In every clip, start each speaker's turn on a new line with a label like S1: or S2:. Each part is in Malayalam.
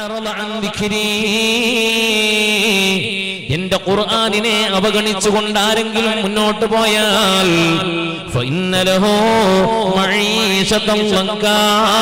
S1: അഅറള അൻ ദിക്രി എന്റെ ഖുർആനിനെ അവഗണിച്ചുകൊണ്ട് ആരെങ്കിലും മുന്നോട്ട് പോയാൽ ഫഇന്ന ലഹു മഈശതൻ ലങ്കാ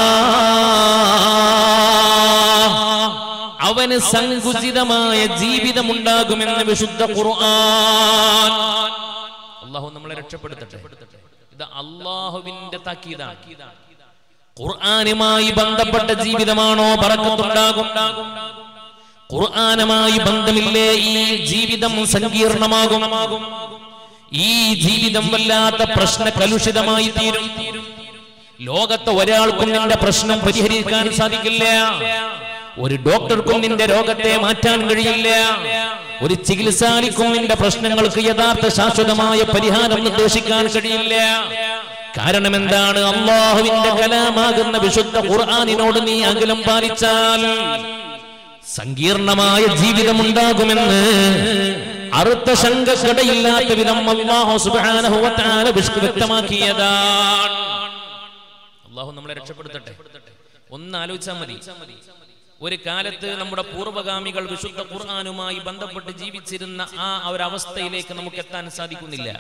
S1: അവന് സങ്കുചിതമായ ജീവിതമുണ്ടാകുമെന്ന് വിശുദ്ധ ഖുർആൻ അള്ളാഹു നമ്മളെ രക്ഷപ്പെടുത്തട്ടെ ഇത് അള്ളാഹുവിന്റെ താക്കീതാണ് ഖുർആനുമായി ബന്ധപ്പെട്ട ജീവിതമാണോ പറക്കത്തുണ്ടാകും ഖുർആനുമായി ബന്ധമില്ലേ ഈ ജീവിതം സങ്കീർണമാകും ഈ ജീവിതം വല്ലാത്ത പ്രശ്ന കലുഷിതമായി തീരും ലോകത്ത് ഒരാൾക്കും നിന്റെ പ്രശ്നം പരിഹരിക്കാൻ സാധിക്കില്ല ഒരു ഡോക്ടർക്കും നിന്റെ രോഗത്തെ മാറ്റാൻ കഴിയില്ല ഒരു ചികിത്സാലിക്കും നിന്റെ പ്രശ്നങ്ങൾക്ക് യഥാർത്ഥ ശാശ്വതമായ പരിഹാരം നിർദ്ദേശിക്കാൻ കഴിയില്ല കാരണം എന്താണ് അള്ളാഹുവിന്റെ കലാമാകുന്ന വിശുദ്ധ ഖുർആാനിനോട് നീ അകലം പാലിച്ചാൽ സങ്കീർണമായ ജീവിതമുണ്ടാകുമെന്ന് അറുത്ത ശങ്കക്കടയില്ലാത്ത വിധം അള്ളാഹു സുബ്ഹാനഹു വ തആല വിശ്- വ്യക്തമാക്കിയതാണ് അള്ളാഹു നമ്മളെ രക്ഷപ്പെടുത്തട്ടെ ഒന്ന് ആലോചിച്ചാൽ മതി ഒരു കാലത്ത് നമ്മുടെ പൂർവ്വഗാമികൾ വിശുദ്ധ ഖുർആാനുമായി ബന്ധപ്പെട്ട് ജീവിച്ചിരുന്ന ആ ഒരവസ്ഥയിലേക്ക് നമുക്ക് എത്താൻ സാധിക്കുന്നില്ല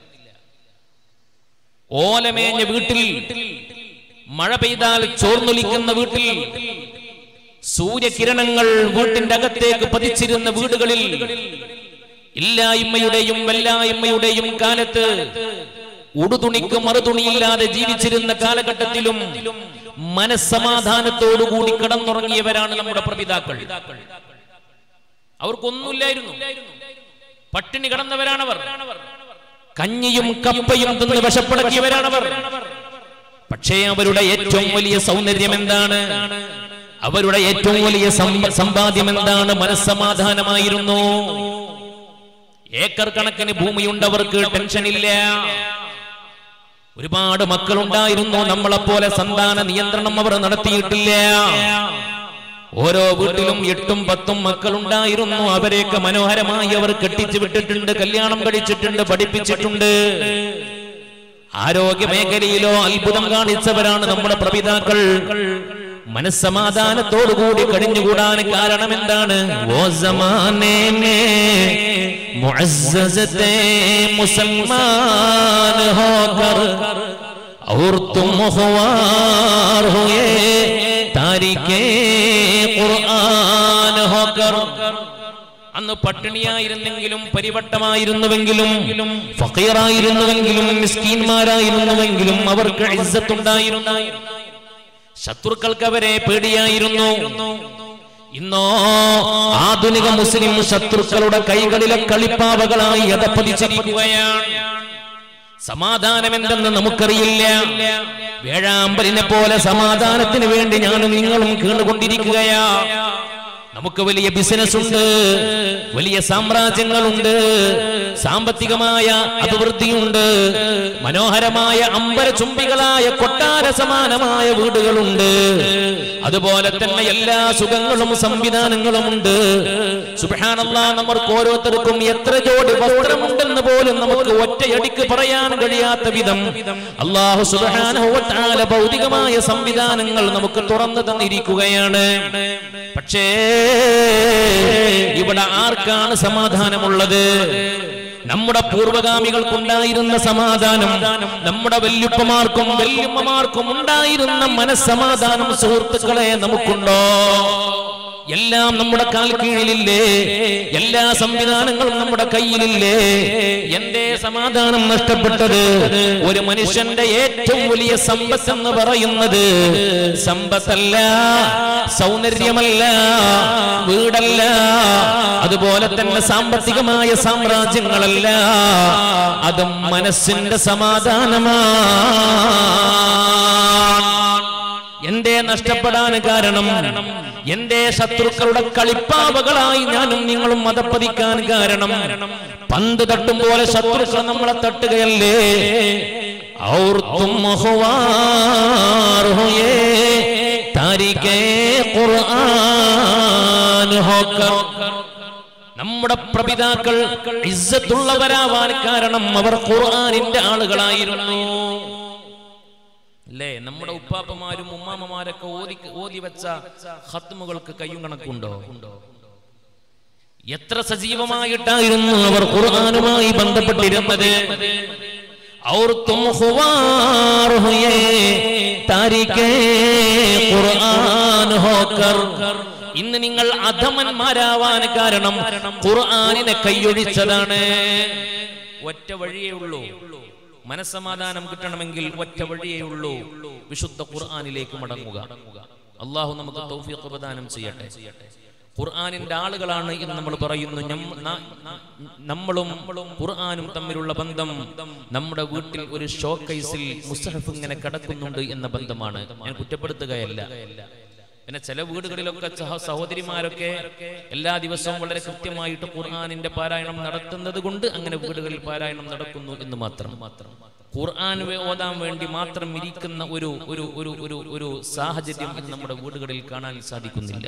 S1: ഓലമേഞ്ഞ വീട്ടിൽ മഴ പെയ്താൽ ചോർന്നൊലിക്കുന്ന വീട്ടിൽ സൂര്യകിരണങ്ങൾ വീട്ടിന്റെ അകത്തേക്ക് പതിച്ചിരുന്ന വീടുകളിൽ ഇല്ലായ്മയുടെയും വല്ലായ്മയുടെയും കാലത്ത് ഉടുതുണിക്ക് മറുതുണിയില്ലാതെ ജീവിച്ചിരുന്ന കാലഘട്ടത്തിലും മനസ്സമാധാനത്തോടുകൂടി കിടന്നുറങ്ങിയവരാണ് നമ്മുടെ പ്രപിതാക്കൾ അവർക്കൊന്നുമില്ലായിരുന്നു പട്ടിണി കിടന്നവരാണവർ കഞ്ഞിയും കപ്പയും തിന്ന് വിഷപ്പടക്കിയവരാണവർ പക്ഷേ അവരുടെ ഏറ്റവും വലിയ സൗന്ദര്യം എന്താണ് അവരുടെ ഏറ്റവും വലിയ സമ്പ- സമ്പാദ്യം എന്താണ് മനസ്സമാധാനമായിരുന്നു ഏക്കർ കണക്കിന് ഭൂമിയുണ്ടവർക്ക് ടെൻഷൻ ഇല്ല ഒരുപാട് മക്കളുണ്ടായിരുന്നു നമ്മളെപ്പോലെ സന്താന നിയന്ത്രണം അവർ നടത്തിയിട്ടില്ല ഓരോ വീട്ടിലും എട്ടും പത്തും മക്കളുണ്ടായിരുന്നു അവരെയൊക്കെ മനോഹരമായി അവർ കെട്ടിച്ചു വിട്ടിട്ടുണ്ട് കല്യാണം കഴിച്ചിട്ടുണ്ട് പഠിപ്പിച്ചിട്ടുണ്ട് ആരോഗ്യ മേഖലയിലോ അത്ഭുതം കാണിച്ചവരാണ് നമ്മുടെ പ്രപിതാക്കൾ മനസ്സമാധാനത്തോടുകൂടി കഴിഞ്ഞുകൂടാൻ കാരണം എന്താണ് ഓ സമാനേ മേ മുഅസ്സസത്തെ മുസൽമാൻ ഹോകർ और तुम खुआर हुए താരിഖേ ഖുർആൻ ഹോക്കർ അന്ന് പട്ടിണിയായിരുന്നെങ്കിലും പരിവട്ടമായിരുന്നുവെങ്കിലും ഫക്കീറായിരുന്നുവെങ്കിലും മിസ്കീന്മാരായിരുന്നുവെങ്കിലും അവർക്ക് ഇസ്സത്തുണ്ടായിരുന്നു ശത്രുക്കൾക്ക് അവരെ പേടിയായിരുന്നു ഇന്നോ ആധുനിക മുസ്ലിം ശത്രുക്കളുടെ കൈകളിലെ കളിപ്പാവകളായി അതപ്പതിച്ചിരിക്കുകയാണ് സമാധാനം എന്തെന്ന് നമുക്കറിയില്ല വേഴാമ്പലിനെ പോലെ സമാധാനത്തിന് വേണ്ടി ഞാനും നിങ്ങളും കേണ്ടുകൊണ്ടിരിക്കുകയാ നമുക്ക് വലിയ ബിസിനസ് ഉണ്ട് വലിയ സാമ്രാജ്യങ്ങളുണ്ട് സാമ്പത്തികമായ അഭിവൃദ്ധിയുണ്ട് മനോഹരമായ അമ്പരചുംബികളായ കൊട്ടാര സമാനമായ വീടുകളുണ്ട് അതുപോലെ തന്നെ എല്ലാ സുഖങ്ങളും സംവിധാനങ്ങളും ഉണ്ട് സുബ്ഹാനല്ലാ നമുക്ക് ഓരോരുത്തർക്കും എത്ര ജോഡി വസ്ത്രമുണ്ടെന്ന് പോലും നമുക്ക് ഒറ്റയടിക്ക് പറയാൻ കഴിയാത്ത വിധം അള്ളാഹു സുബ്ഹാനഹു വ തആല ഭൗതികമായ സംവിധാനങ്ങൾ നമുക്ക് തുറന്നു തന്നിരിക്കുകയാണ് പക്ഷേ ഇവിടെ ആർക്കാണ് സമാധാനമുള്ളത് നമ്മുടെ പൂർവഗാമികൾക്കുണ്ടായിരുന്ന സമാധാനം നമ്മുടെ വല്യുപ്പമാർക്കും വല്യമ്മമാർക്കും ഉണ്ടായിരുന്ന മനസ്സമാധാനം സുഹൃത്തുക്കളെ നമുക്കുണ്ടോ എല്ലാം നമ്മുടെ കാൽ കീഴിലില്ലേ എല്ലാ സംവിധാനങ്ങളും നമ്മുടെ കയ്യിലില്ലേ എന്റെ സമാധാനം നഷ്ടപ്പെട്ടത് ഒരു മനുഷ്യന്റെ ഏറ്റവും വലിയ സമ്പത്ത് എന്ന് പറയുന്നത് സമ്പത്തല്ല സൗന്ദര്യമല്ല വീടല്ല അതുപോലെ തന്നെ സാമ്പത്തികമായ സാമ്രാജ്യങ്ങളല്ല അത് മനസ്സിന്റെ സമാധാനമാണ് എന്തേ നഷ്ടപ്പെടാൻ കാരണം എന്റെ ശത്രുക്കളുടെ കളിപ്പാവകളായി ഞാനും നിങ്ങളും മതപ്പതിക്കാൻ കാരണം പന്ത് തട്ടും പോലെ ശത്രുക്കൾ നമ്മളെ തട്ടുകയല്ലേ ഔർ തും ഹുവാർ ഹുയേ താരിഖേ ഖുർആൻ ഹോക്കർ നമ്മുടെ പ്രപിതാക്കൾ ഇസ്സത്തുള്ളവരാവാൻ കാരണം അവർ ഖുർആനിന്റെ ആളുകളായിരുന്നു അല്ലേ നമ്മുടെ ഉപ്പാപ്പമാരും ഉമ്മാമ്മമാരൊക്കെ ഓതി ഓതി വെച്ച ഹത്മുകൾക്ക് കയ്യും കണക്കുണ്ടോ എത്ര സജീവമായിട്ടായിരുന്നു അവർ ഖുർആനുമായി ബന്ധപ്പെട്ടിരുന്നത് और तुम खुवार हुए താരിഖേ ഖുർആൻ ഹോക്കർ ഇന്ന് നിങ്ങൾ അധമന്മാരാവാൻ കാരണം ഖുർആനിനെ കൈയൊഴിച്ചതാണ് ഒറ്റ വഴിയേ ഉള്ളൂ മനസ്സമാധാനം കിട്ടണമെങ്കിൽ ഒറ്റ വഴിയേ ഉള്ളൂ വിശുദ്ധ ഖുർആനിലേക്ക് മടങ്ങുക അള്ളാഹു നമുക്ക് തൗഫീഖ് പ്രദാനം ചെയ്യട്ടെ ഖുർആനിന്റെ ആളുകളാണ് എന്ന് നമ്മൾ പറയുന്നു ഞം- ന- നമ്മളും ഖുർആനും തമ്മിലുള്ള ബന്ധം നമ്മുടെ വീട്ടിൽ ഒരു ഷോക്കേസിൽ മുസ്തഹഫ് ഇങ്ങനെ കിടക്കുന്നുണ്ട് എന്ന ബന്ധമാണ് ഞാൻ കുറ്റപ്പെടുത്തുകയല്ല പിന്നെ ചില വീടുകളിലൊക്കെ സഹ- സഹോദരിമാരൊക്കെ എല്ലാ ദിവസവും വളരെ കൃത്യമായിട്ട് ഖുർആനിന്റെ പാരായണം നടത്തുന്നത് കൊണ്ട് അങ്ങനെ വീടുകളിൽ പാരായണം നടക്കുന്നു എന്ന് മാത്രം മാത്രം ഖുർആൻ വേ- ഓതാൻ വേണ്ടി മാത്രം ഇരിക്കുന്ന ഒരു ഒരു ഒരു ഒരു ഒരു സാഹചര്യം ഇന്ന് നമ്മുടെ വീടുകളിൽ കാണാൻ സാധിക്കുന്നില്ല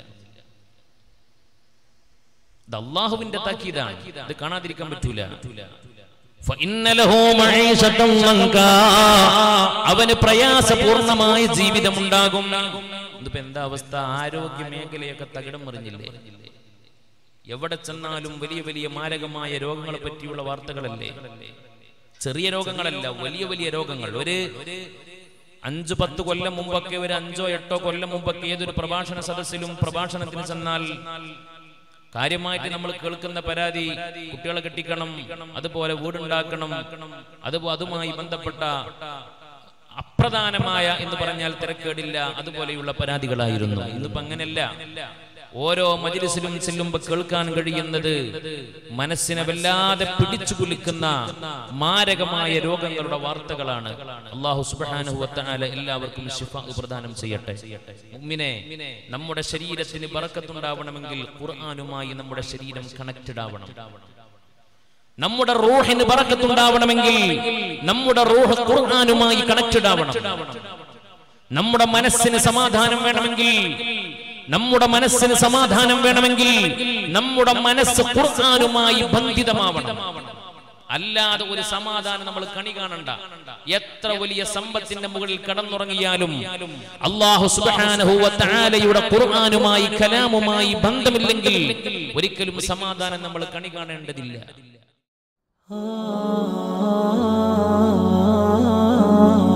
S1: ഇത് അള്ളാഹുവിന്റെ താക്കീതാണ് ഇത് കാണാതിരിക്കാൻ പറ്റൂല فإن له معيشة ضنكا. അവന് പ്രയാസപൂർണമായ ജീവിതമുണ്ടാകും ഇതിപ്പോ എന്താ അവസ്ഥ ആരോഗ്യ മേഖലയൊക്കെ തകിടം മറിഞ്ഞില്ലേ എവിടെ ചെന്നാലും വലിയ വലിയ മാരകമായ രോഗങ്ങളെ പറ്റിയുള്ള വാർത്തകളല്ലേ ചെറിയ രോഗങ്ങളല്ല വലിയ വലിയ രോഗങ്ങൾ ഒരു അഞ്ചു പത്ത് കൊല്ലം മുമ്പൊക്കെ ഒരു അഞ്ചോ എട്ടോ കൊല്ലം മുമ്പൊക്കെ ഏതൊരു പ്രഭാഷണ സദസ്സിലും പ്രഭാഷണത്തിന് ചെന്നാൽ കാര്യമായിട്ട് നമ്മൾ കേൾക്കുന്ന പരാതി കുട്ടികളെ കെട്ടിക്കണം അതുപോലെ വീടുണ്ടാക്കണം അതുപോലെ അതുമായി ബന്ധപ്പെട്ട അപ്രധാനമായ എന്ന് പറഞ്ഞാൽ തിരക്കേടില്ല അതുപോലെയുള്ള പരാതികളായിരുന്നു ഇന്നിപ്പോ അങ്ങനെയല്ല ഓരോ മജിലിസിലും ചെല്ലുമ്പോ കേൾക്കാൻ കഴിയുന്നത് മനസ്സിനെ വല്ലാതെ പിടിച്ചു കുലുക്കുന്ന മാരകമായ രോഗങ്ങളുടെ വാർത്തകളാണ് അള്ളാഹു സുബ്ഹാനഹു വതആല എല്ലാവർക്കും ശിഫ പ്രദാനം ചെയ്യട്ടെ മുഅ്മിനെ നമ്മുടെ ശരീരത്തിന് ബറക്കത്തുണ്ടാവണമെങ്കിൽ ഖുർആനുമായി നമ്മുടെ ശരീരം കണക്റ്റഡ് ആവണം നമ്മുടെ റൂഹിന് ബറക്കത്തുണ്ടാവണമെങ്കിൽ നമ്മുടെ റൂഹ് ഖുർആനുമായി കണക്റ്റഡ് ആവണം നമ്മുടെ മനസ്സിന് സമാധാനം വേണമെങ്കിൽ നമ്മുടെ മനസ്സിന് സമാധാനം വേണമെങ്കിൽ നമ്മുടെ മനസ്സ് ഖുർആനുമായി ബന്ധിതമാവണം അല്ലാതെ ഒരു സമാധാനം നമ്മൾ കണി കാണണ്ട എത്ര വലിയ സമ്പത്തിന്റെ മുകളിൽ കടന്നുറങ്ങിയാലും അള്ളാഹു സുബ്ഹാനഹു വ തആലയുടെ ഖുർആനുമായി കലാമുമായി ബന്ധമില്ലെങ്കിൽ ഒരിക്കലും സമാധാനം നമ്മൾ കണി കാണേണ്ടതില്ല
S2: ah